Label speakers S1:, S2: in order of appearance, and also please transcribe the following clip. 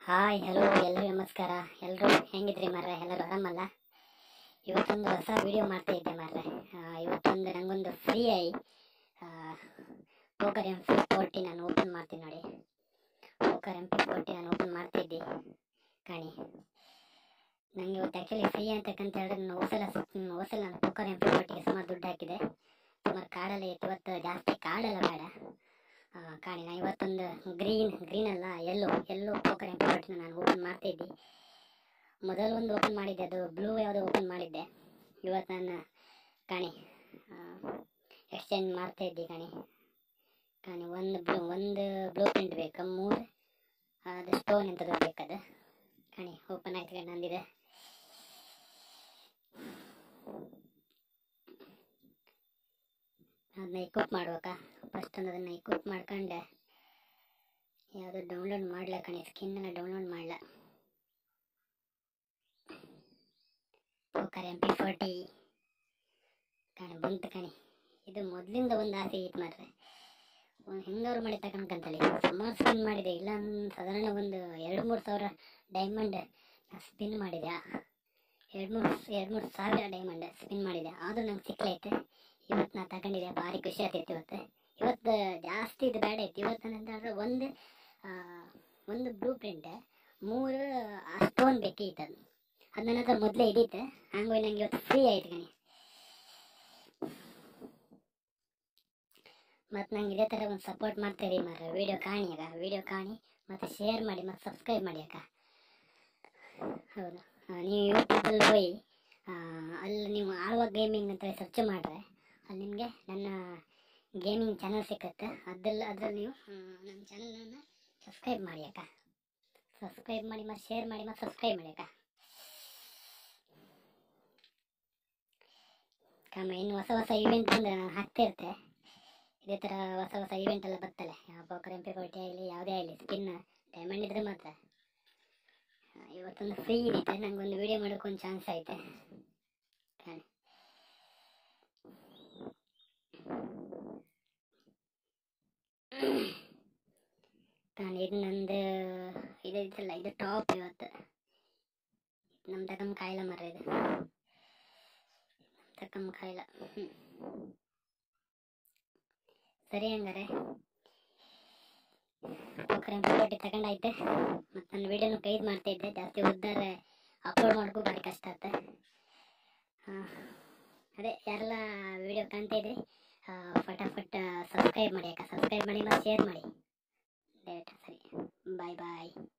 S1: Hi hello ಎಲ್ಲರಿಗೂ ನಮಸ್ಕಾರ ಎಲ್ಲರೂ ಹೆಂಗಿದ್ರಿ ಮಾರ್ರೆ ಎಲ್ಲರೂ ಆರಾಮಲ್ಲ ಇವತ್ತೊಂದು ಹೊಸ ವಿಡಿಯೋ ಮಾಡ್ತಾ ಇದ್ದೆ ಮಾರ್ರೆ ಆ, ಇವತ್ತೊಂದು ನನಗೊಂದು ಫ್ರೀ ಆಗಿ ಪೋಕರ್ ಎಂ ಪಿ ಫೋರ್ಟಿ ನಾನು ಓಪನ್ ಮಾಡ್ತೀನಿ ನೋಡಿ ಪೋಕರ್ ಎಂ ಪಿ ಫೋರ್ಟಿ ನಾನು ಓಪನ್ ಮಾಡ್ತಿದ್ದೆ ಕಾಣಿ ನನಗೆ ಇವತ್ತು ಆ್ಯಕ್ಚುಲಿ ಫ್ರೀ ಅಂತಕ್ಕಂತ ಹೇಳಿದ್ರೆ ನಾನು ಹೋಸಲ ಹೋಸಲ ನಾನು ಪೋಕರ್ ಎಂ ಪಿ ಫೋರ್ಟಿಗೆ ಸುಮಾರು ದುಡ್ಡು ಹಾಕಿದೆ ಸುಮಾರು ಕಾಡಲ್ಲಿ ಇತ್ತು ಇವತ್ತು ಜಾಸ್ತಿ ಕಾಡೆಲ್ಲ ಬೇಡ ಆ, ಕಾಣಿ ನಾನು ಇವತ್ತೊಂದು ಗ್ರೀನ್ ಗ್ರೀನ್ ಅಲ್ಲ yellow yellow poker M P ನಾನು ಓಪನ್ ಮಾಡ್ತಾ ಇದ್ದೆ ಮೊದಲು ಒಂದು ಓಪನ್ ಮಾಡಿದ್ದೆ ಅದು ಬ್ಲೂ ಯಾವುದೋ ಓಪನ್ ಮಾಡಿದ್ದೆ ಇವತ್ತು ನಾನು ಕಾಣಿ ಎಕ್ಸ್ಚೇಂಜ್ ಮಾಡ್ತಾ ಇದ್ದೆ ಕಾಣಿ ಕಾಣಿ ಒಂದು ಬ್ಲೂ ಒಂದು ಬ್ಲೂ ಪ್ರಿಂಟ್ ಬೇಕು ಮೂರು ಅದು ಸ್ಟೋನ್ ಎಂಥದ್ದು ಬೇಕದು ಕಾಣಿ ಓಪನ್ ಆಯ್ತು ಕಣೆ ನಂದಿದೆ ಅದನ್ನ ಇಕ್ವಿಪ್ ಮಾಡ್ಬೇಕಾ ಫಸ್ಟ್ ಒಂದು ಅದನ್ನು ಇಕ್ವಿಪ್ ಮಾಡ್ಕೊಂಡೆ ಯಾವುದು ಡೌನ್ಲೋಡ್ ಮಾಡ್ಲ ಕಣಿ ಸ್ಕಿನ್ ಎಲ್ಲ ಡೌನ್ಲೋಡ್ ಮಾಡ್ಲ ಪೋಕರ್ ಎಂ ಪಿ ಫೋರ್ಟಿ ಕಣಿ ಬಂತು ಕಣಿ ಇದು ಮೊದಲಿಂದ ಒಂದು ಆಸೆ ಇತ್ತು ಮಾರ್ರೆ ಒಂದು ಹೆಂಗಾರು ಮಾಡಿ ತಗೊಂಡ್ಕಂತಲ್ಲಿ ಸುಮಾರು ಸ್ಪಿನ್ ಮಾಡಿದೆ ಇಲ್ಲ ಅಂದ್ ಸಾಧಾರಣ ಒಂದು ಎರಡು ಮೂರು ಸಾವಿರ ಡೈಮಂಡ್ ಸ್ಪಿನ್ ಮಾಡಿದೆ ಎರಡು ಮೂರು ಎರಡು ಮೂರು ಸಾವಿರ ಡೈಮಂಡ್ ಸ್ಪಿನ್ ಮಾಡಿದೆ ಆದರೂ ನಂಗೆ ಸಿಕ್ಲೈತೆ ಇವತ್ತು ನಾ ತಗೊಂಡಿದ್ದೆ ಭಾರಿ ಖುಷಿ ಆಗ್ತೈತೆ ಇವತ್ತು ಇವತ್ತು ಜಾಸ್ತಿ ಇದು ಬೇಡ ಇತ್ತು ಇವತ್ತು ನಂತರ ಒಂದು ಆ, ಒಂದು ಬ್ಲೂ ಪ್ರಿಂಟ್ ಮೂರು ಸ್ಟೋನ್ ಬೇಕಿತ್ತು ಅದು ಅದು ನನ್ನ ಹತ್ರ ಮೊದಲೇ ಹಿಡಿತೆ ಹಂಗಾಗಿ ನಂಗೆ ಇವತ್ತು ಫ್ರೀ ಆಯ್ತು ಕಣಿ ಮತ್ತು ನಂಗೆ ಇದೇ ಥರ ಒಂದು ಸಪೋರ್ಟ್ ಮಾಡ್ತಾ ಇರಿ ಮಾರ್ರೆ ವಿಡಿಯೋ ಕಾಣಿ ಅಕ್ಕ ವಿಡಿಯೋ ಕಾಣಿ ಮತ್ತು ಶೇರ್ ಮಾಡಿ ಮತ್ತು ಸಬ್ಸ್ಕ್ರೈಬ್ ಮಾಡಿ ಅಕ್ಕ ಹೌದು ಆ, ನೀವು ಯೂಟ್ಯೂಬಲ್ಲಿ ಹೋಗಿ ಆ, ಅಲ್ಲಿ ನೀವು ಆಳ್ವ ಗೇಮಿಂಗ್ ಅಂತ ಸರ್ಚ್ ಮಾಡಿದ್ರೆ ಅಲ್ಲಿ ನಿಮಗೆ ನನ್ನ ಗೇಮಿಂಗ್ ಚಾನಲ್ ಸಿಕ್ಕತ್ತೆ ಅದೆಲ್ಲ ಅದರಲ್ಲಿ ನೀವು ಆ, ನನ್ನ ಚಾನಲನ್ನು ಸಬ್ಸ್ಕ್ರೈಬ್ ಮಾಡಿ ಅಕ್ಕ ಸಬ್ಸ್ಕ್ರೈಬ್ ಮಾಡಿ ಮತ್ತು ಶೇರ್ ಮಾಡಿ ಮತ್ತು ಸಬ್ಸ್ಕ್ರೈಬ್ ಮಾಡಿ ಅಕ್ಕ ಕಮ್ಮ ಇನ್ನು ಹೊಸ ಹೊಸ ಇವೆಂಟ್ ಬಂದರೆ ನಾನು ಹಾಕ್ತಾ ಇರ್ತೆ ಇದೇ ಥರ ಹೊಸ ಹೊಸ ಇವೆಂಟ್ ಎಲ್ಲ ಬರ್ತಲ್ಲ ಯಾವ ಪೋಕರ್ ಎಂ ಪಿ ಫೋರ್ಟಿ ಆಗಲಿ ಯಾವುದೇ ಆಗಲಿ ಸ್ಪಿನ್ ಡೈಮಂಡ್ ಇದ್ರೆ ಮಾತ್ರ ಆ, ಇವತ್ತೊಂದು ಫ್ರೀ ಇರುತ್ತೆ ನಂಗೊಂದು ವಿಡಿಯೋ ಮಾಡೋಕೆ ಒಂದು ಚಾನ್ಸ್ ಐತೆ ಕಾಣಿ ಕಾಣಿ ಇದು ನಂದು ಇದು ಇದಲ್ಲ ಇದು ಟಾಪ್ ಇವತ್ತು ನಮ್ಮ ತಕಮ್ ಕಾಯಿಲ್ಲ ಮರ ಇದು ತಕಮ್ ಕಾಯಿಲ್ಲ ಹ್ಮ್. ಸರಿ ಹಂಗಾರೆ ಪೋಕರ್ ಪಟ್ಟಿ ತಗೊಂಡೈತೆ ಮತ್ತು ನನ್ನ ವಿಡಿಯೋನು ಕೈದು ಮಾಡ್ತಾ ಇದ್ದೆ ಜಾಸ್ತಿ ಉದ್ದಾರೆ ಅಪ್ಲೋಡ್ ಮಾಡೋಕ್ಕೂ ಭಾರಿ ಕಷ್ಟ ಆಗುತ್ತೆ ಅದೇ ಯಾರೆಲ್ಲ ವಿಡಿಯೋ ಕಾಣ್ತಾ ಇದ್ರಿ ಆ, ಫಟಾಫಟ್ ಸಬ್ಸ್ಕ್ರೈಬ್ ಮಾಡಿ ಅಕ್ಕ ಸಬ್ಸ್ಕ್ರೈಬ್ ಮಾಡಿ ಮತ್ತು ಶೇರ್ ಮಾಡಿ ದಯವಿಟ್ಟು ಸರಿ ಬಾಯ್ ಬಾಯ್